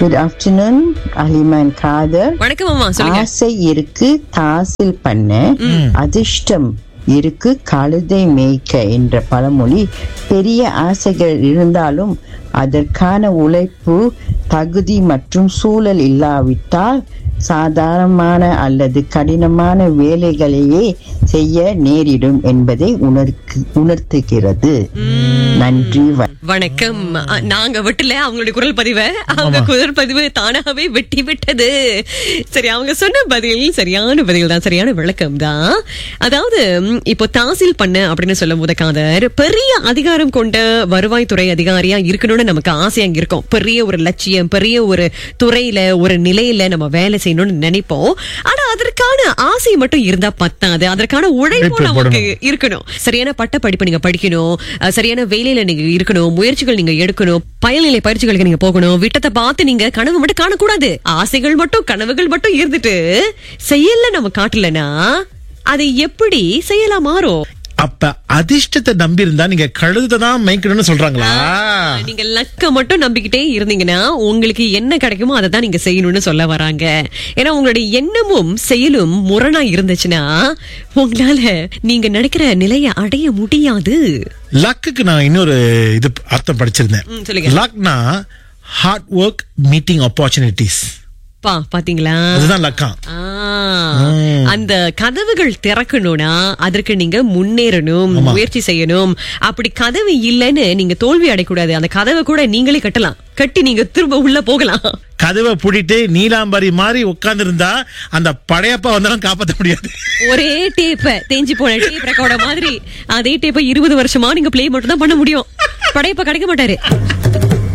Good afternoon அலிமான் Kader வணக்கம் அம்மா சொல்லுங்க ஆசை இருக்கு தாசில் பண்ண அதிர்ஷ்டம் இருக்கு கழுதை மேய்க்க என்ற பழமொழி பெரிய ஆசைகள் இருந்தாலும் அதற்கான உழைப்பு தகுதி மற்றும் சூழல் இல்லாவிட்டால் சாதாரணமான அல்லது கடினமான வேலைகளையே செய்ய நேரிடும் என்பதை உணர்க்கு உணர்த்துகிறது நன்றி வ- வணக்கம் அ, நாங்க வெட்டல அவங்களுடைய குரல் பதிவை அவங்க குரல் பதிவு தானாகவே வெட்டி விட்டது சரி அவங்க சொன்ன பதில் சரியான பதில் தான் சரியான விளக்கம் தான் அதாவது ம், இப்போ தாசில் பண்ண அப்படின்னு சொல்லும் போது காதர் பெரிய அதிகாரம் கொண்ட வருவாய்த்துறை அதிகாரியா இருக்கணும்னு நமக்கு ஆசையா இருக்கும் பெரிய ஒரு லட்சியம் பெரிய ஒரு துறையில ஒரு நிலையில நம்ம வேலை செய்யணும்னு நினைப்போம் ஆனா அதற்கான ஆசை மட்டும் இருந்தா பத்தாது அதற்கான உழைப்பும் உழைப்பு நமக்கு இருக்கணும் சரியான பட்ட படிப்பு நீங்க படிக்கணும் அஹ், சரியான வேலையில நீங்க இருக்கணும் முயற்சிகள் நீங்க எடுக்கணும் பயல்நிலை பயிற்சிகளுக்கு நீங்க போகணும் விட்டத்தை பார்த்து நீங்க கனவு மட்டும் காணக்கூடாது ஆசைகள் மட்டும் கனவுகள் மட்டும் இருந்துட்டு செயல்ல நம்ம காட்டலனா அது எப்படி செயலா மாறும் அப்ப அதிர்ஷ்டத்தை நம்பி இருந்தா நீங்க கழுதை தான் மேய்க்கணும்னு சொல்றாங்களா நீங்க லக்க மட்டும் நம்பிக்கிட்டே இருந்தீங்கன்னா உங்களுக்கு என்ன கிடைக்குமோ அதை தான் நீங்க செய்யணும்னு சொல்ல வராங்க ஏன்னா உங்களுடைய எண்ணமும் செயலும் முரணா இருந்துச்சுன்னா உங்களால நீங்க நினைக்கிற நிலையை அடைய முடியாது லக்குக்கு நான் இன்னொரு இது அர்த்தம் படிச்சிருந்தேன் ம், சொல்லுங்க. லக்னா ஹார்ட் ஒர்க் மீட்டிங் ஆப்பர்ச்சுனிட்டிஸ் பா பாத்தீங்களா அதுதான் லக்கா ஆ, அந்த கதவுகள் திறக்கணும்னா அதற்கு நீங்க முன்னேறணும் முயற்சி செய்யணும் அப்படி கதவு இல்லைன்னு நீங்க தோல்வி அடையக்கூடாது அந்த கதவை கூட நீங்களே கட்டலாம் கட்டி நீங்க திரும்ப உள்ள போகலாம் கதவை பூட்டிட்டு நீலாம்பரி மாதிரி உட்கார்ந்து இருந்தா அந்த படையப்பா வந்தாலும் காப்பாத்த முடியாது ஒரே டேப்ப தேஞ்சு போன டேப் ரெக்கார்ட மாதிரி அதே டேப்ப இருபது வருஷமா நீங்க ப்ளே மட்டும் தான் பண்ண முடியும் படையப்ப கிடைக்க மாட்டாரு